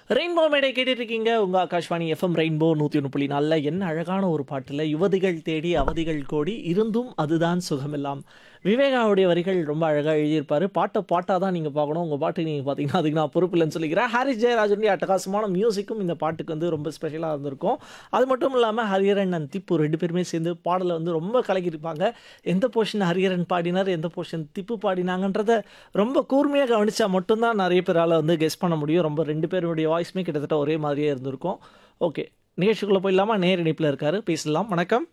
Rainbow மேடை கேட்டுட்டு இருக்கீங்க உங்க ஆகாஷ்வாணி எஃப்எம் ரெயின்போ நூற்றி ஒன்று புள்ளி நாலில் என்ன அழகான ஒரு பாட்டில் யுவதிகள் தேடி அவதிகள் கோடி இருந்தும் அதுதான் சுகமெல்லாம் விவேகாவுடைய வரிகள் ரொம்ப அழகாக எழுதியிருப்பாரு பாட்டை பாட்டாக தான் நீங்கள் பார்க்கணும் உங்கள் பாட்டு நீங்கள் பார்த்தீங்கன்னா அதுக்கு நான் பொறுப்பு இல்லைன்னு சொல்லிக்கிறேன் ஹாரிஸ் ஜெயராஜனுடைய அட்டகாசமான மியூசிக்கும் இந்த பாட்டுக்கு வந்து ரொம்ப ஸ்பெஷலாக இருந்திருக்கும் அது மட்டும் இல்லாமல் ஹரிஹரன் அண்ட் திப்பு ரெண்டு பேருமே சேர்ந்து பாடலை வந்து ரொம்ப கலக்கியிருப்பாங்க எந்த போர்ஷன் ஹரிஹரன் பாடினார் எந்த போர்ஷன் திப்பு பாடினாங்கன்றத ரொம்ப கூர்மையாக கவனிச்சா மட்டும்தான் நிறைய பேரால் வந்து கெஸ் பண்ண முடியும் ரொம்ப ரெண்டு பேருடைய வாய்ஸுமே கிட்டத்தட்ட ஒரே மாதிரியே இருந்திருக்கும் ஓகே நிகழ்ச்சிக்குள்ளே போயிடலாமா நேர் இணைப்பில் இருக்காரு பேசலாம் வணக்கம்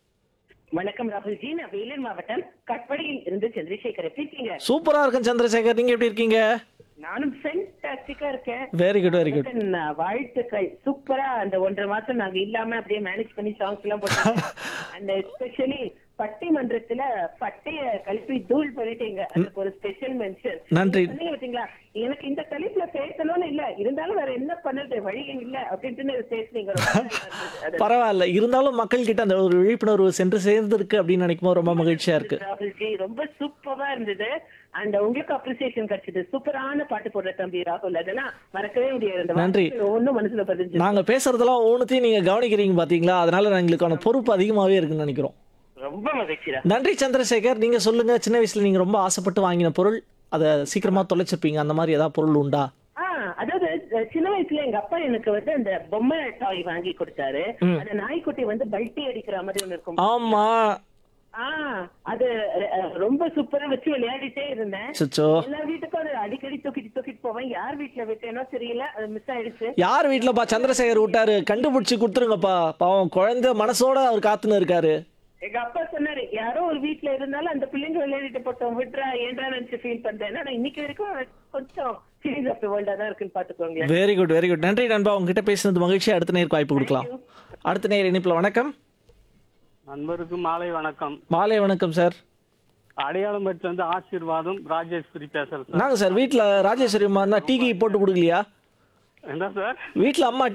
வணக்கம் ராகுல்ஜி நான் வேலூர் மாவட்டம் கட்படியில் இருந்து சந்திரசேகர் எப்படி இருக்கீங்க சூப்பராக இருக்கும் சந்திரசேகர் நீங்கள் எப்படி இருக்கீங்க நானும் ஃபென்டாஸ்டிக்கா இருக்கேன் வெரி குட் வெரி குட் வணக்கம், நான் வாழ்த்துக்கள் சூப்பரா அந்த ஒன்றரை மாசம் நாங்க இல்லாம அப்படியே மேனேஜ் பண்ணி சாங்ஸ் எல்லாம் போட்டாங்க அந்த எஸ்பெஷலி பட்டிமன்றத்துல பட்டைய கல்வி தூள் பண்ணிட்டீங்க அதுக்கு ஒரு ஸ்பெஷல் மென்ஷன் நன்றி. சொன்னீங்க பாத்தீங்களா எனக்கு இந்த தலைப்புல பேசணும்னு இல்ல இருந்தாலும் வேற என்ன பண்ணது வழி இல்ல அப்படின்ட்டு பேசுனீங்க ரொம்ப நல்லா இருந்தது. அது பரவாயில்ல இருந்தாலும் மக்கள் கிட்ட அந்த ஒரு விழிப்புணர்வு சென்று சேர்ந்திருக்கு அப்படின்னு நினைக்கும் போது ரொம்ப மகிழ்ச்சியா இருக்கு ராகுல்ஜி ரொம்ப சூப்பரா இருந்தது அண்ட் உங்களுக்கு அப்ரிசியேஷன் கிடைச்சது சூப்பரான பாட்டு போடுற தம்பி ராகுல் அதெல்லாம் மறக்கவே முடியாது அந்த நன்றி. வார்த்தைகள் ஒண்ணும் மனசுல பதிஞ்சு நாங்க பேசுறதெல்லாம் ஒவ்வொன்றையும் நீங்க கவனிக்கிறீங்க பாத்தீங்களா அதனால எங்களுக்கான பொறுப்பு அதிகமாவே இருக்குன்னு நினைக்கிறோம் ரொம்ப மகிழ்ச்சிடா நன்றி சந்திரசேகர் நீங்க சொல்லுங்க சின்ன வயசுல நீங்க ரொம்ப ஆசைப்பட்டு வாங்கின பொருள் அதை சீக்கிரமா தொலைச்சிருப்பீங்க அந்த மாதிரி ஏதாவது பொருள் உண்டா ஆ அதாவது அஹ், சின்ன வயசுல எங்க அப்பா எனக்கு வந்து அந்த பொம்மை டாய் வாங்கி கொடுத்தாரு அந்த நாய்க்குட்டி வந்து பல்ட்டி அடிக்கிற மாதிரி ஒண்ணு இருக்கும் ஆமா ஆ அது அஹ், ரொம்ப சூப்பரா வச்சு விளையாடிட்டே இருந்தேன் சுச்சோ எல்லா வீட்டுக்கும் அது அடிக்கடி தூக்கிட்டு தூக்கிட்டு போவேன் யார் வீட்டுல விட்டேனோ தெரியல அது மிஸ் ஆயிடுச்சு யார் வீட்டுலப்பா சந்திரசேகர் விட்டாரு கண்டுபிடிச்சு கொடுத்துருங்கப்பா பாவம் குழந்தை மனசோட அவர் காத்துன்னு இருக்காரு எங்க அப்பா சொன்னாரு யாரோ ஒரு வீட்ல இருந்தாலும் அந்த பிள்ளைங்க விளையாடிட்டு போட்டோம் விட்றா ஏன்றா நினைச்சு ஃபீல் பண்றேன் ஆனா இன்னைக்கு வரைக்கும் எனக்கு கொஞ்சம் சீரியஸ் ஆஃப் வேர்ல்டா தான் இருக்குன்னு பாத்துக்கோங்க வெரி குட் வெரி குட் நன்றி நண்பா உங்ககிட்ட பேசுனது மகிழ்ச்சி அடுத்த நேருக்கு வாய்ப்பு கொடுக்கலாம் அடுத்த நேர் இணைப்புல வணக்கம் நண்பருக்கு மாலை வணக்கம் மாலை வணக்கம் சார் அடையாளம் பெற்று வந்து ஆசீர்வாதம் ராஜேஸ்வரி பேசுறேன் சார் நாங்க சார் வீட்டில் ராஜேஸ்வரி அம்மா டீ கீ போட்டு கொடுக்கலையா என்ன சார் வீட்டில் அம்மா